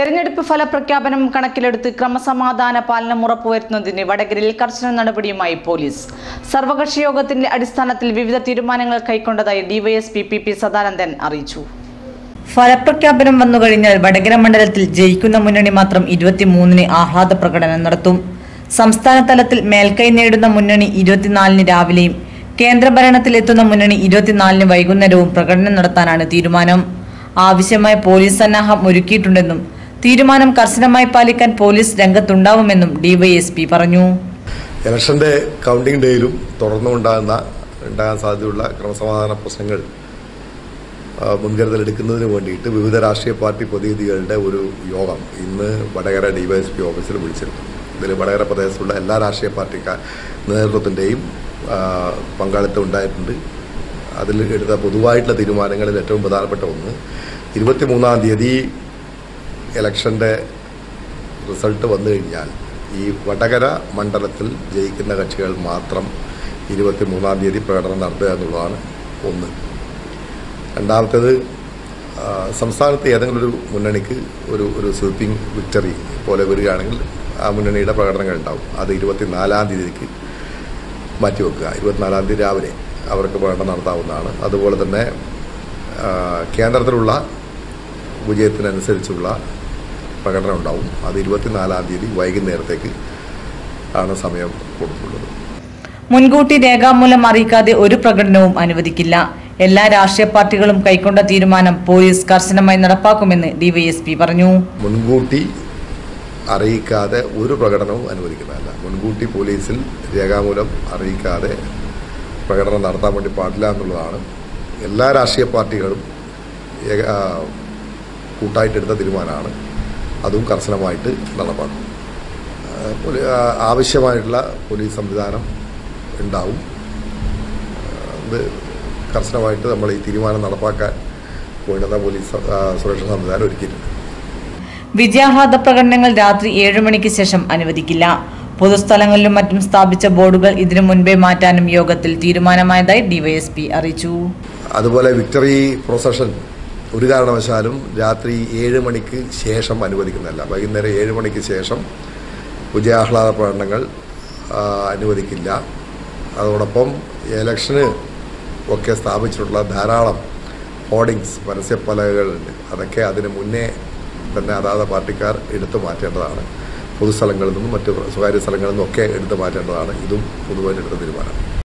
തെരഞ്ഞെടുപ്പ് ഫലപ്രഖ്യാപനം കണക്കിലെടുത്ത് ക്രമസമാധാന പാലനം ഉറപ്പുവരുത്തുന്നതിന് വടകരയിൽ കർശന നടപടിയുമായി പോലീസ് സർവകക്ഷി യോഗത്തിന്റെ അടിസ്ഥാനത്തിൽ വിവിധ തീരുമാനങ്ങൾ കൈക്കൊണ്ടതായി ഡിവൈഎസ്പി പി പി സദാനന്ദൻ അറിയിച്ചു ഫലപ്രഖ്യാപനം വന്നുകഴിഞ്ഞാൽ വടകര മണ്ഡലത്തിൽ ജയിക്കുന്ന മുന്നണി മാത്രം ഇരുപത്തിമൂന്നിന് ആഹ്ലാദ പ്രകടനം നടത്തും സംസ്ഥാന തലത്തിൽ മേൽക്കൈ നേടുന്ന മുന്നണി ഇരുപത്തിനാലിന് രാവിലെയും കേന്ദ്രഭരണത്തിൽ എത്തുന്ന മുന്നണി ഇരുപത്തിനാലിന് വൈകുന്നേരവും പ്രകടനം നടത്താനാണ് തീരുമാനം ആവശ്യമായ പോലീസ് സന്നാഹം ഒരുക്കിയിട്ടുണ്ടെന്നും തീരുമാനം കർശനമായി പാലിക്കാൻ പോലീസ് രംഗത്തുണ്ടാവുമെന്നും ഡിവൈഎസ്പി പറഞ്ഞു ഇലക്ഷന്റെ കൗണ്ടിംഗ് ഡേയിലും തുടർന്നുണ്ടാകുന്ന ഉണ്ടാകാൻ സാധ്യതയുള്ള ക്രമസമാധാന പ്രശ്നങ്ങൾ ആ, മുൻകരുതലെടുക്കുന്നതിന് വേണ്ടിയിട്ട് വിവിധ രാഷ്ട്രീയ പാർട്ടി പ്രതിനിധികളുടെ ഒരു യോഗം ഇന്ന് വടകര ഡിവൈഎസ്പി ഓഫീസിൽ വിളിച്ചിരുന്നു ഇതിൽ വടകര പ്രദേശത്തുള്ള എല്ലാ രാഷ്ട്രീയ പാർട്ടിക്കാർ നേതൃത്വത്തിൻ്റെയും പങ്കാളിത്തം ഉണ്ടായിട്ടുണ്ട് അതിൽ എടുത്ത പൊതുവായിട്ടുള്ള തീരുമാനങ്ങളിൽ ഏറ്റവും പ്രധാനപ്പെട്ട ഒന്ന് ഇരുപത്തിമൂന്നാം തീയതി ഇലക്ഷൻ്റെ റിസൾട്ട് വന്നു കഴിഞ്ഞാൽ ഈ വടകര മണ്ഡലത്തിൽ ജയിക്കുന്ന കക്ഷികൾ മാത്രം ഇരുപത്തിമൂന്നാം തീയതി പ്രകടനം നടത്തുക എന്നുള്ളതാണ് ഒന്ന് രണ്ടാമത്തേത് ആ, സംസ്ഥാനത്ത് ഏതെങ്കിലും ഒരു മുന്നണിക്ക് ഒരു ഒരു സ്വീപ്പിംഗ് വിക്ടറി പോലെ വരികയാണെങ്കിൽ ആ മുന്നണിയുടെ പ്രകടനങ്ങൾ ഉണ്ടാവും അത് ഇരുപത്തിനാലാം തീയതിക്ക് മാറ്റിവെക്കുക ഇരുപത്തിനാലാം തീയതി രാവിലെ അവർക്ക് പ്രകടനം നടത്താവുന്നതാണ് അതുപോലെ തന്നെ ആ, കേന്ദ്രത്തിലുള്ള വിജയത്തിനനുസരിച്ചുള്ള പ്രകടനം ഉണ്ടാവും അത് ഇരുപത്തിനാലാം തീയതി വൈകുന്നേരത്തേക്ക് ആണ് സമയം കൊടുത്തുള്ളത് മുൻകൂട്ടി രേഖാമൂലം അറിയിക്കാതെ ഒരു പ്രകടനവും അനുവദിക്കില്ല എല്ലാ രാഷ്ട്രീയ പാർട്ടികളും കൈക്കൊണ്ട തീരുമാനം പോലീസ് കർശനമായി നടപ്പാക്കുമെന്ന് ഡിവൈഎസ്പി പറഞ്ഞു മുൻകൂട്ടി അറിയിക്കാതെ ഒരു പ്രകടനവും അനുവദിക്കുന്നതല്ല മുൻകൂട്ടി പോലീസിൽ രേഖാമൂലം അറിയിക്കാതെ പ്രകടനം നടത്താൻ വേണ്ടി പാടില്ല എന്നുള്ളതാണ് എല്ലാ രാഷ്ട്രീയ പാർട്ടികളും ഏക- ആ, കൂട്ടായിട്ടെടുത്ത തീരുമാനമാണ് അതും കർശനമായിട്ട് നടപ്പാക്കും ആ, പോലീ- ആ, ആവശ്യമായിട്ടുള്ള പോലീസ് സംവിധാനം ഉണ്ടാവും ആ, ഇത് കർശനമായിട്ട് നമ്മൾ ഈ തീരുമാനം നടപ്പാക്കാൻ വേണ്ടുന്ന പോലീസ് ആ, സുരക്ഷാ സംവിധാനം ഒരുക്കിയിട്ടുണ്ട് വിജയാഹ്ലാദ പ്രകടനങ്ങൾ രാത്രി ഏഴു മണിക്ക് ശേഷം അനുവദിക്കില്ല പൊതുസ്ഥലങ്ങളിലും മറ്റും സ്ഥാപിച്ച ബോർഡുകൾ ഇതിനു മുൻപേ മാറ്റാനും യോഗത്തിൽ തീരുമാനമായതായി ഡിവൈഎസ്പി അറിയിച്ചു അതുപോലെ വിക്ടറി പ്രൊസഷൻ ഒരു കാരണവശാലും രാത്രി ഏഴ് മണിക്ക് ശേഷം അനുവദിക്കുന്നതല്ല വൈകുന്നേരം ഏഴ് മണിക്ക് ശേഷം വിജയാഹ്ലാദ പ്രകടനങ്ങൾ ആ, അനുവദിക്കില്ല അതോടൊപ്പം ഇലക്ഷന് ഒക്കെ സ്ഥാപിച്ചിട്ടുള്ള ധാരാളം ഹോർഡിങ്സ് പരസ്യപ്പലകകളുണ്ട് അതൊക്കെ അതിന് മുന്നേ തന്നെ അതാത് പാർട്ടിക്കാർ എടുത്തു മാറ്റേണ്ടതാണ് പൊതുസ്ഥലങ്ങളിൽ നിന്നും മറ്റ് സ്വകാര്യ സ്ഥലങ്ങളിൽ നിന്നും ഒക്കെ എടുത്തു മാറ്റേണ്ടതാണ് ഇതും പൊതുവായിട്ട് എടുത്ത തീരുമാനം